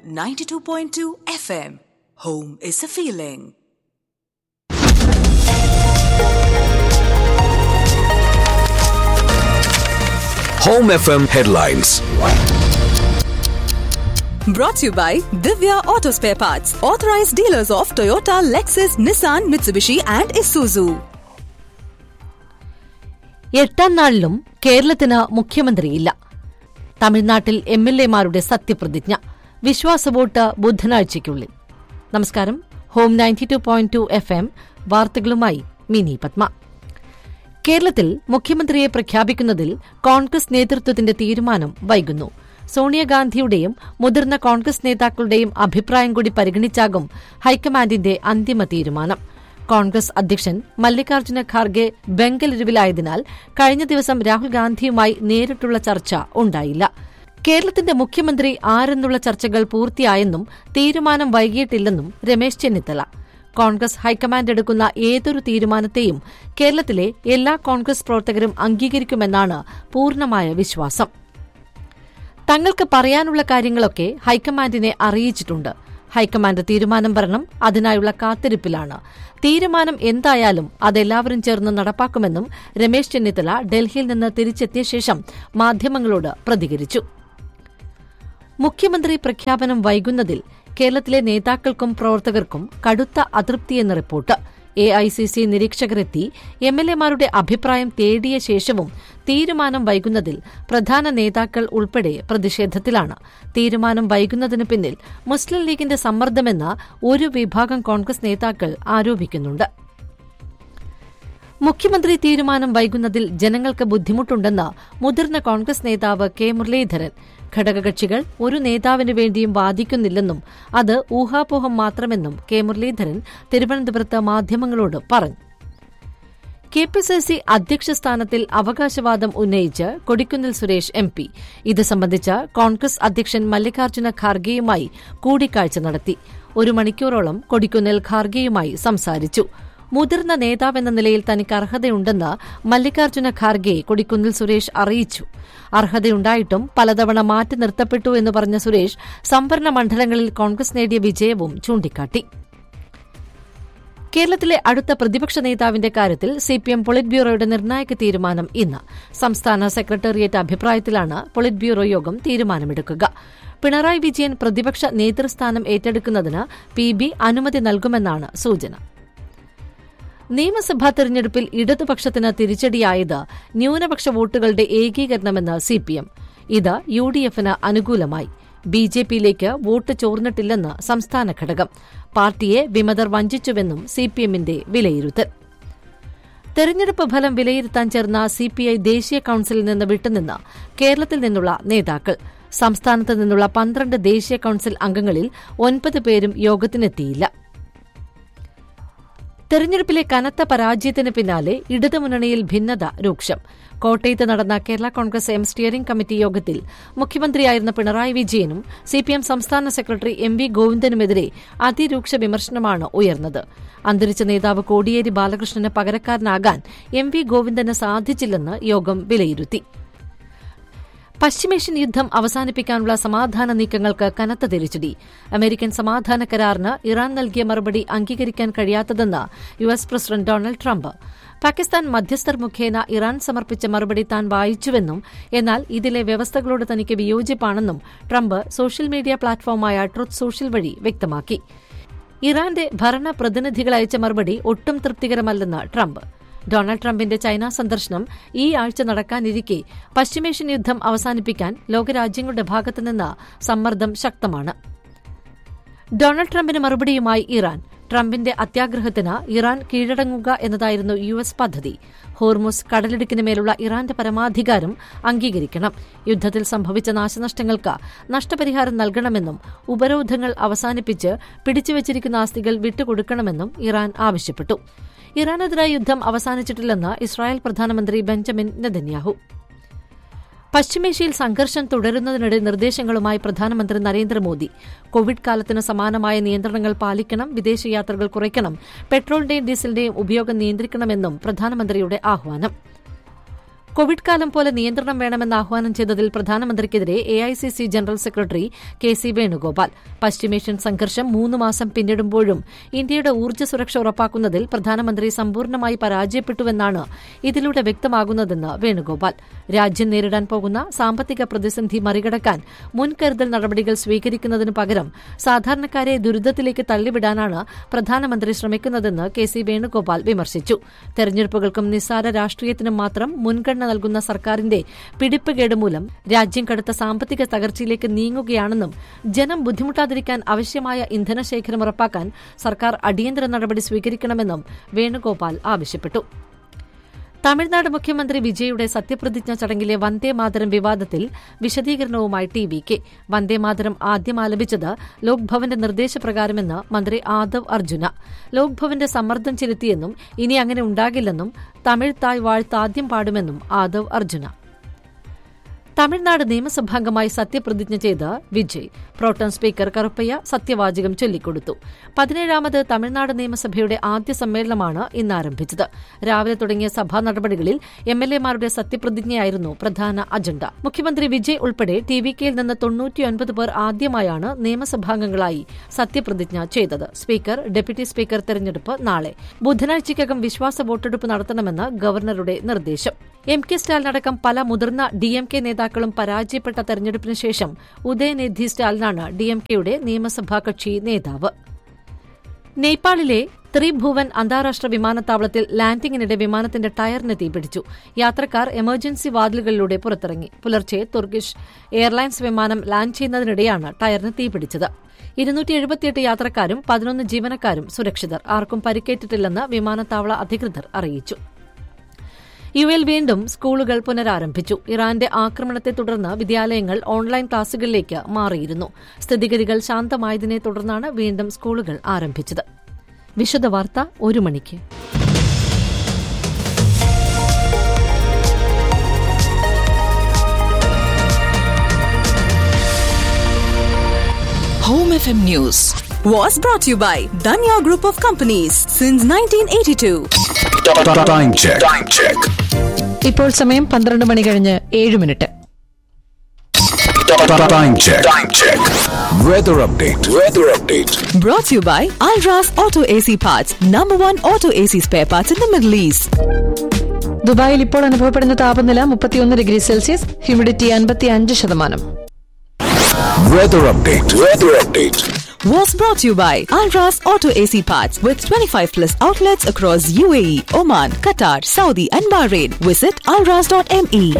92.2 FM. Home is a feeling. Home FM headlines. Brought to you by Divya Auto Spare Parts, authorized dealers of Toyota, Lexus, Nissan, Mitsubishi, and Isuzu. എട്ടാം നാളിലും കേരളത്തിന് മുഖ്യമന്ത്രിയില്ല തമിഴ്നാട്ടിൽ M L എമാരുടെ സത്യപ്രതിജ്ഞ വിശ്വാസവോട്ട് ബുധനാഴ്ചയ്ക്കുള്ളിൽ നമസ്കാരം home ninety two point two F M വാർത്തകളുമായി മിനി പത്മ കേരളത്തിൽ മുഖ്യമന്ത്രിയെ പ്രഖ്യാപിക്കുന്നതിൽ കോൺഗ്രസ് നേതൃത്വത്തിന്റെ തീരുമാനം വൈകുന്നു സോണിയാഗാന്ധിയുടെയും മുതിർന്ന കോൺഗ്രസ് നേതാക്കളുടെയും അഭിപ്രായം കൂടി പരിഗണിച്ചാകും ഹൈക്കമാൻഡിന്റെ അന്തിമ തീരുമാനം കോൺഗ്രസ് അധ്യക്ഷൻ മല്ലികാർജ്ജുന ഖാർഗെ ബംഗലൂരുവിലായതിനാൽ കഴിഞ്ഞ ദിവസം രാഹുൽ ഗാന്ധിയുമായി നേരിട്ടുള്ള ചർച്ച ഉണ്ടായില്ല കേരളത്തിന്റെ മുഖ്യമന്ത്രി ആരെന്നുള്ള ചർച്ചകൾ പൂർത്തിയായെന്നും തീരുമാനം വൈകിയിട്ടില്ലെന്നും രമേശ് ചെന്നിത്തല കോൺഗ്രസ് ഹൈക്കമാൻഡ് എടുക്കുന്ന ഏതൊരു തീരുമാനത്തെയും കേരളത്തിലെ എല്ലാ കോൺഗ്രസ് പ്രവർത്തകരും അംഗീകരിക്കുമെന്നാണ് പൂർണ്ണമായ വിശ്വാസം തങ്ങൾക്ക് പറയാനുള്ള കാര്യങ്ങളൊക്കെ ഹൈക്കമാൻഡിനെ അറിയിച്ചിട്ടുണ്ട് ഹൈക്കമാൻഡ് തീരുമാനം വരണം അതിനായുള്ള കാത്തിരിപ്പിലാണ് തീരുമാനം എന്തായാലും അതെല്ലാവരും ചേർന്ന് നടപ്പാക്കുമെന്നും രമേശ് ചെന്നിത്തല ഡൽഹിയിൽ നിന്ന് തിരിച്ചെത്തിയ ശേഷം മാധ്യമങ്ങളോട് പ്രതികരിച്ചു മുഖ്യമന്ത്രി പ്രഖ്യാപനം വൈകുന്നതിൽ കേരളത്തിലെ നേതാക്കൾക്കും പ്രവർത്തകർക്കും കടുത്ത അതൃപ്തിയെന്ന report A I C C നിരീക്ഷകരെത്തി എം എൽ എമാരുടെ അഭിപ്രായം തേടിയ ശേഷവും തീരുമാനം വൈകുന്നതിൽ പ്രധാന നേതാക്കൾ ഉൾപ്പെടെ പ്രതിഷേധത്തിലാണ് തീരുമാനം വൈകുന്നതിന് പിന്നിൽ മുസ്ലിം ലീഗിന്റെ സമ്മർദ്ദമെന്ന് ഒരു വിഭാഗം കോൺഗ്രസ് നേതാക്കൾ ആരോപിക്കുന്നുണ്ട് മുഖ്യമന്ത്രി തീരുമാനം വൈകുന്നതിൽ ജനങ്ങൾക്ക് ബുദ്ധിമുട്ടുണ്ടെന്ന് മുതിർന്ന കോൺഗ്രസ് നേതാവ് കെ മുരളീധരൻ ഘടകകക്ഷികൾ ഒരു നേതാവിനു വേണ്ടിയും വാദിക്കുന്നില്ലെന്നും അത് ഊഹാപോഹം മാത്രമെന്നും കെ മുരളീധരൻ തിരുവനന്തപുരത്ത് മാധ്യമങ്ങളോട് പറഞ്ഞു കെ പി സി സി അധ്യക്ഷ സ്ഥാനത്തിൽ അവകാശവാദം ഉന്നയിച്ച് കൊടിക്കുന്നിൽ സുരേഷ് എം പി ഇത് സംബന്ധിച്ച് കോൺഗ്രസ് അധ്യക്ഷൻ മല്ലികാർജ്ജുന ഖാർഗെയുമായി കൂടിക്കാഴ്ച നടത്തി ഒരു മണിക്കൂറോളം കൊടിക്കുന്നിൽ ഖാർഗെയുമായി സംസാരിച്ചു മുതിർന്ന നേതാവെന്ന നിലയിൽ തനിക്ക് അർഹതയുണ്ടെന്ന് മല്ലികാർജ്ജുന ഖാർഗെ കൊടിക്കുന്നിൽ സുരേഷ് അറിയിച്ചു അർഹതയുണ്ടായിട്ടും പലതവണ മാറ്റി നിർത്തപ്പെട്ടു എന്ന് പറഞ്ഞ സുരേഷ് സംവരണ മണ്ഡലങ്ങളിൽ കോൺഗ്രസ് നേടിയ വിജയവും ചൂണ്ടിക്കാട്ടി കേരളത്തിലെ അടുത്ത പ്രതിപക്ഷ നേതാവിന്റെ കാര്യത്തിൽ സിപിഎം പൊളിറ്റ് ബ്യൂറോയുടെ നിർണായക തീരുമാനം ഇന്ന് സംസ്ഥാന സെക്രട്ടേറിയറ്റ് അഭിപ്രായത്തിലാണ് പൊളിറ്റ് ബ്യൂറോ യോഗം തീരുമാനമെടുക്കുക പിണറായി വിജയൻ പ്രതിപക്ഷ നേതൃസ്ഥാനം ഏറ്റെടുക്കുന്നതിന് പി ബി അനുമതി നൽകുമെന്നാണ് സൂചന നിയമസഭാ തെരഞ്ഞെടുപ്പിൽ ഇടതുപക്ഷത്തിന് തിരിച്ചടിയായത് ന്യൂനപക്ഷ വോട്ടുകളുടെ ഏകീകരണമെന്ന് സിപിഎം ഇത് യു ഡി എഫിന് അനുകൂലമായി ബി ജെ പിയിലേക്ക് വോട്ട് ചോർന്നിട്ടില്ലെന്ന് സംസ്ഥാന ഘടകം പാർട്ടിയെ വിമതർ വഞ്ചിച്ചുവെന്നും സിപിഎമ്മിന്റെ വിലയിരുത്തൽ തെരഞ്ഞെടുപ്പ് ഫലം വിലയിരുത്താൻ ചേർന്ന സിപിഐ ദേശീയ കൌൺസിലിൽ നിന്ന് വിട്ടുനിന്ന് കേരളത്തിൽ നിന്നുള്ള നേതാക്കൾ സംസ്ഥാനത്ത് നിന്നുള്ള പന്ത്രണ്ട് ദേശീയ കൌൺസിൽ അംഗങ്ങളിൽ ഒൻപത് പേരും യോഗത്തിനെത്തിയില്ല തെരഞ്ഞെടുപ്പിലെ കനത്ത പരാജയത്തിന് പിന്നാലെ ഇടതുമുന്നണിയിൽ ഭിന്നത രൂക്ഷം കോട്ടയത്ത് നടന്ന Kerala Congress M steering committee യോഗത്തിൽ മുഖ്യമന്ത്രിയായിരുന്ന പിണറായി വിജയനും സിപിഎം സംസ്ഥാന സെക്രട്ടറി എം വി ഗോവിന്ദനുമെതിരെ അതിരൂക്ഷ വിമർശനമാണ് ഉയർന്നത് അന്തരിച്ച നേതാവ് കോടിയേരി ബാലകൃഷ്ണന് പകരക്കാരനാകാൻ എം വി ഗോവിന്ദന് സാധിച്ചില്ലെന്ന് യോഗം വിലയിരുത്തി പശ്ചിമേഷ്യൻ യുദ്ധം അവസാനിപ്പിക്കാനുള്ള സമാധാന നീക്കങ്ങൾക്ക് കനത്ത തിരിച്ചടി അമേരിക്കൻ സമാധാന കരാറിന് ഇറാൻ നൽകിയ മറുപടി അംഗീകരിക്കാൻ കഴിയാത്തതെന്ന് U S president Donald Trump Pakistan മധ്യസ്ഥർ മുഖേന ഇറാൻ സമർപ്പിച്ച മറുപടി താൻ വായിച്ചുവെന്നും എന്നാൽ ഇതിലെ വ്യവസ്ഥകളോട് തനിക്ക് വിയോജിപ്പാണെന്നും ട്രംപ് സോഷ്യൽ മീഡിയ പ്ലാറ്റ്ഫോമായ ട്രുത്ത് സോഷ്യൽ വഴി വ്യക്തമാക്കി ഇറാന്റെ ഭരണ പ്രതിനിധികൾ അയച്ച മറുപടി ഒട്ടും തൃപ്തികരമല്ലെന്ന് ട്രംപ് ഡൊണാൾഡ് ട്രംപിന്റെ ചൈന സന്ദർശനം ഈ ആഴ്ച നടക്കാനിരിക്കെ പശ്ചിമേഷ്യൻ യുദ്ധം അവസാനിപ്പിക്കാൻ ലോകരാജ്യങ്ങളുടെ ഭാഗത്തുനിന്ന് സമ്മർദ്ദം ശക്തമാണ് ഡൊണാൾഡ് ട്രംപിന് മറുപടിയുമായി ഇറാൻ ട്രംപിന്റെ അത്യാഗ്രഹത്തിന് ഇറാൻ കീഴടങ്ങുക എന്നതായിരുന്നു യു എസ് പദ്ധതി ഹോർമുസ് കടലിടുക്കിന് മേലുള്ള ഇറാന്റെ പരമാധികാരം അംഗീകരിക്കണം യുദ്ധത്തിൽ സംഭവിച്ച നാശനഷ്ടങ്ങൾക്ക് നഷ്ടപരിഹാരം നൽകണമെന്നും ഉപരോധങ്ങൾ അവസാനിപ്പിച്ച് പിടിച്ചുവച്ചിരിക്കുന്ന ആസ്തികൾ വിട്ടുകൊടുക്കണമെന്നും ഇറാൻ ആവശ്യപ്പെട്ടു ഇറാനെതിരായ യുദ്ധം അവസാനിച്ചിട്ടില്ലെന്ന് ഇസ്രായേൽ പ്രധാനമന്ത്രി ബെഞ്ചമിൻ നെതന്യാഹു പശ്ചിമേഷ്യയിൽ സംഘർഷം തുടരുന്നതിനിടെ നിർദ്ദേശങ്ങളുമായി പ്രധാനമന്ത്രി നരേന്ദ്രമോദി കോവിഡ് കാലത്തിന് സമാനമായ നിയന്ത്രണങ്ങൾ പാലിക്കണം വിദേശയാത്രകൾ കുറയ്ക്കണം പെട്രോളിന്റെയും ഡീസലിന്റെയും ഉപയോഗം നിയന്ത്രിക്കണമെന്നും പ്രധാനമന്ത്രിയുടെ ആഹ്വാനം കോവിഡ് കാലം പോലെ നിയന്ത്രണം വേണമെന്ന് ആഹ്വാനം ചെയ്തതിൽ പ്രധാനമന്ത്രിക്കെതിരെ AICC general secretary K C Venugopal പശ്ചിമേഷ്യൻ സംഘർഷം മൂന്ന് മാസം പിന്നിടുമ്പോഴും ഇന്ത്യയുടെ ഊർജ്ജ സുരക്ഷ ഉറപ്പാക്കുന്നതിൽ പ്രധാനമന്ത്രി സമ്പൂർണ്ണമായി പരാജയപ്പെട്ടുവെന്നാണ് ഇതിലൂടെ വ്യക്തമാകുന്നതെന്ന് വേണുഗോപാൽ രാജ്യം നേരിടാൻ പോകുന്ന സാമ്പത്തിക പ്രതിസന്ധി മറികടക്കാൻ മുൻകരുതൽ നടപടികൾ സ്വീകരിക്കുന്നതിനു പകരം സാധാരണക്കാരെ ദുരിതത്തിലേക്ക് തള്ളിവിടാനാണ് പ്രധാനമന്ത്രി ശ്രമിക്കുന്നതെന്ന് കെ സി വേണുഗോപാൽ വിമർശിച്ചു തെരഞ്ഞെടുപ്പുകൾക്കും നിസ്സാര രാഷ്ട്രീയത്തിനും മാത്രം മുൻഗണന നൽകുന്ന സർക്കാരിന്റെ പിടിപ്പുകേട് മൂലം രാജ്യം കടുത്ത സാമ്പത്തിക തകർച്ചയിലേക്ക് നീങ്ങുകയാണെന്നും ജനം ബുദ്ധിമുട്ടാതിരിക്കാൻ ആവശ്യമായ ഇന്ധനശേഖരം ഉറപ്പാക്കാൻ സർക്കാർ അടിയന്തര നടപടി സ്വീകരിക്കണമെന്നും വേണുഗോപാൽ ആവശ്യപ്പെട്ടു തമിഴ്നാട് മുഖ്യമന്ത്രി വിജയുടെ സത്യപ്രതിജ്ഞ ചടങ്ങിലെ വന്ദേമാതരം വിവാദത്തിൽ വിശദീകരണവുമായി ടി വി കെ വന്ദേമാതരം ആദ്യം ആലപിച്ചത് ലോക്ഭവന്റെ നിർദ്ദേശപ്രകാരമെന്ന് മന്ത്രി ആദവ് അർജുന ലോക്ഭവന്റെ സമ്മർദ്ദം ചെലുത്തിയെന്നും ഇനി അങ്ങനെ ഉണ്ടാകില്ലെന്നും തമിഴ് തായ് വാഴ്ത്ത് ആദ്യം പാടുമെന്നും ആദവ് അർജുന തമിഴ്നാട് നിയമസഭാംഗമായി സത്യപ്രതിജ്ഞ ചെയ്ത് വിജയ് പ്രോട്ടം സ്പീക്കർ കറുപ്പയ്യ സത്യവാചകം ചൊല്ലിക്കൊടുത്തു പതിനേഴാമത് തമിഴ്നാട് നിയമസഭയുടെ ആദ്യ സമ്മേളനമാണ് ഇന്ന് ആരംഭിച്ചത് രാവിലെ തുടങ്ങിയ സഭാ നടപടികളിൽ എം എൽ എമാരുടെ സത്യപ്രതിജ്ഞയായിരുന്നു പ്രധാന അജണ്ട മുഖ്യമന്ത്രി വിജയ് ഉൾപ്പെടെ ടി വി കെയിൽ നിന്ന് തൊണ്ണൂറ്റിയൊൻപത് പേർ ആദ്യമായാണ് നിയമസഭാംഗങ്ങളായി സത്യപ്രതിജ്ഞ ചെയ്തത് സ്പീക്കർ ഡെപ്യൂട്ടി സ്പീക്കർ തെരഞ്ഞെടുപ്പ് നാളെ ബുധനാഴ്ചയ്ക്കകം വിശ്വാസ വോട്ടെടുപ്പ് നടത്തണമെന്ന് ഗവർണറുടെ നിർദ്ദേശം എം കെ സ്റ്റാലിനടക്കം പല മുതിർന്ന ഡി എം കെ നേതാക്കളും പരാജയപ്പെട്ട തെരഞ്ഞെടുപ്പിന് ശേഷം ഉദയനിധി സ്റ്റാലിനാണ് ഡി എം കെയുടെ നിയമസഭാ കക്ഷി നേതാവ് നേപ്പാളിലെ ത്രിഭുവൻ അന്താരാഷ്ട്ര വിമാനത്താവളത്തിൽ ലാൻഡിംഗിനിടെ വിമാനത്തിന്റെ ടയറിന് തീപിടിച്ചു യാത്രക്കാർ എമർജൻസി വാതിലുകളിലൂടെ പുറത്തിറങ്ങി പുലർച്ചെ തുർക്കിഷ് എയർലൈൻസ് വിമാനം ലാൻഡ് ചെയ്യുന്നതിനിടെയാണ് ടയറിന് തീപിടിച്ചത് ഇരുന്നൂറ്റി എഴുപത്തിയെട്ട് യാത്രക്കാരും പതിനൊന്ന് ജീവനക്കാരും സുരക്ഷിതർ ആർക്കും പരിക്കേറ്റിട്ടില്ലെന്ന് വിമാനത്താവള അധികൃതർ അറിയിച്ചു യു എൽ വീണ്ടും സ്കൂളുകൾ പുനരാരംഭിച്ചു ഇറാന്റെ ആക്രമണത്തെ തുടർന്ന് വിദ്യാലയങ്ങൾ ഓൺലൈൻ ക്ലാസുകളിലേക്ക് മാറിയിരുന്നു സ്ഥിതിഗതികൾ ശാന്തമായതിനെ തുടർന്നാണ് വീണ്ടും സ്കൂളുകൾ ആരംഭിച്ചത് വിശദവാർത്ത ഒരു മണിക്ക് Home FM News was brought to you by Danya Group of Companies since 1982. Time check. Time check. ഇപ്പോൾ സമയം പന്ത്രണ്ട് മണി കഴിഞ്ഞ് ഏഴ് minute Time check. Time check. Weather update. Weather update. Brought to you by Alras Auto AC Parts, number one auto AC spare parts in the Middle East. ദുബായിൽ ഇപ്പോൾ അനുഭവപ്പെടുന്ന താപനില മുപ്പത്തിയൊന്ന് ഡിഗ്രി സെൽഷ്യസ് ഹ്യൂമിഡിറ്റി അൻപത്തി അഞ്ച് ശതമാനം Weather update. Weather update. Was brought to you by Alras Auto AC Parts with 25 plus outlets across UAE, Oman, Qatar, Saudi, and Bahrain. Visit alras.me.